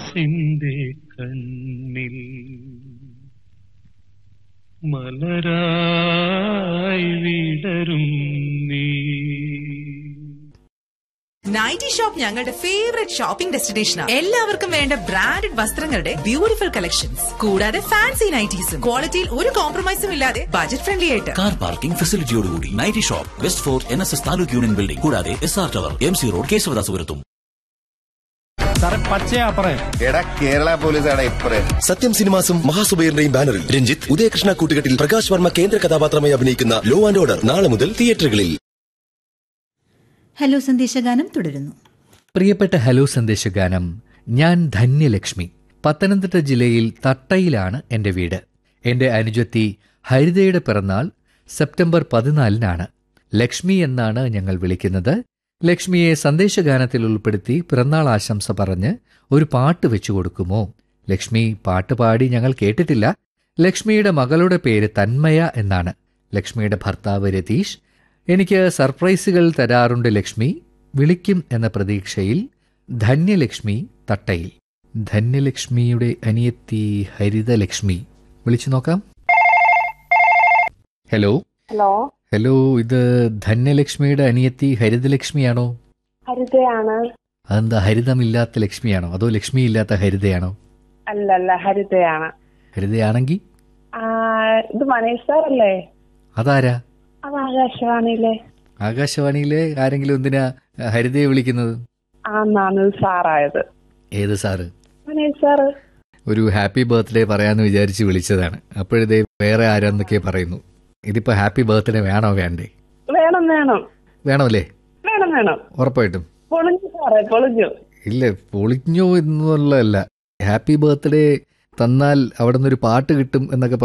മനസ്സിന്റെ കണ്ണിൽ മലരായി വിടരും നീ നൈറ്റി ഷോപ്പ് ഞങ്ങളുടെ ഫേവറേറ്റ് ഷോപ്പിംഗ് ഡെസ്റ്റിനേഷനാണ് എല്ലാവർക്കും വേണ്ട ബ്രാൻഡഡ് വസ്ത്രങ്ങളുടെ ബ്യൂട്ടിഫുൾ കളക്ഷൻസ് കൂടാതെ ഫാൻസി നൈറ്റീസും ക്വാളിറ്റിയിൽ ഒരു കോംപ്രമൈസും ഇല്ലാതെ ബജറ്റ് ഫ്രണ്ട്ലി ആയിട്ട് കാർ പാർക്കിംഗ് ഫെസിലിറ്റിയോടുകൂടി nighty shop west fort N S S taluk union building കൂടാതെ S R tower M C road കേശവദാസുപുരത്തും സാറേ പച്ചയാ പറ എടാ കേരള പോലീസാണ് ഇപ്പറേ സത്യം സിനിമാസും മഹാസുബൈറിന്റെയും ബാനറിൽ രഞ്ജിത്ത് ഉദയകൃഷ്ണ കൂട്ടുകെട്ടിൽ പ്രകാശ് വർമ്മ കേന്ദ്ര കഥാപാത്രമായി അഭിനയിക്കുന്ന ലോ ആൻഡ് ഓർഡർ നാളെ മുതൽ തിയേറ്ററുകളിൽ ഹലോ സന്ദേശഗാനം തുടരുന്നു പ്രിയപ്പെട്ട ഹലോ സന്ദേശഗാനം ഞാൻ ധന്യലക്ഷ്മി പത്തനംതിട്ട ജില്ലയിൽ തട്ടയിലാണ് എൻ്റെ വീട് എൻ്റെ അനുജത്തി ഹരിതയുടെ പിറന്നാൾ സെപ്റ്റംബർ പതിനാലിനാണ് ലക്ഷ്മി എന്നാണ് ഞങ്ങൾ വിളിക്കുന്നത് ലക്ഷ്മിയെ സന്ദേശഗാനത്തിൽ ഉൾപ്പെടുത്തി പിറന്നാൾ ആശംസ പറഞ്ഞ് ഒരു പാട്ട് വെച്ചു കൊടുക്കുമോ ലക്ഷ്മി പാട്ട് പാടി ഞങ്ങൾ കേട്ടിട്ടില്ല ലക്ഷ്മിയുടെ മകളുടെ പേര് തന്മയ എന്നാണ് ലക്ഷ്മിയുടെ ഭർത്താവ് രതീഷ് എനിക്ക് സർപ്രൈസുകൾ തരാറുണ്ട് ലക്ഷ്മി വിളിക്കും എന്ന പ്രതീക്ഷയിൽ ധന്യലക്ഷ്മി തട്ടയിൽ ധന്യലക്ഷ്മിയുടെ അനിയത്തി ഹരിതലക്ഷ്മി വിളിച്ചു നോക്കാം ഹലോ ഹലോ ഹലോ ഇത് ധന്യലക്ഷ്മിയുടെ അനിയത്തി ഹരിതലക്ഷ്മിയാണോ ഹരിതയാണ് അതെന്താ ഹരിതമില്ലാത്ത ലക്ഷ്മിയാണോ അതോ ലക്ഷ്മി ഇല്ലാത്ത ഹരിതയാണോ അല്ലല്ല ഹരിതയാണ് ഹരിതയാണെങ്കിൽ ആ, ഇത് മനീഷ് സാർ അല്ലേ അതാരാ അത് ആകാശവാണിയിലെ ആകാശവാണിയിലെ ആരെങ്കിലും എന്തിനാ ഹരിതയെ വിളിക്കുന്നത് ആന്നാണ് സാറായത് ഏത് സാറ് മനീഷ് സാറ് ഒരു ഹാപ്പി ബർത്ത്ഡേ പറയാന്ന് വിചാരിച്ച് വിളിച്ചതാണ് അപ്പോഴതേ വേറെ ആരാന്നൊക്കെ പറയുന്നു ഇതിപ്പോ ഹാപ്പി ബർത്ത്ഡേ വേണോ വേണ്ടേ വേണം വേണം വേണമല്ലേ വേണം വേണം ഉറപ്പായിട്ടും പൊളിഞ്ഞു സാറേ പൊളിഞ്ഞു ഇല്ല പൊളിഞ്ഞോ എന്നുള്ളതല്ല ഹാപ്പി ബർത്ത്ഡേ തന്നാൽ അവിടെ നിന്നൊരു പാട്ട് കിട്ടും എന്നൊക്കെ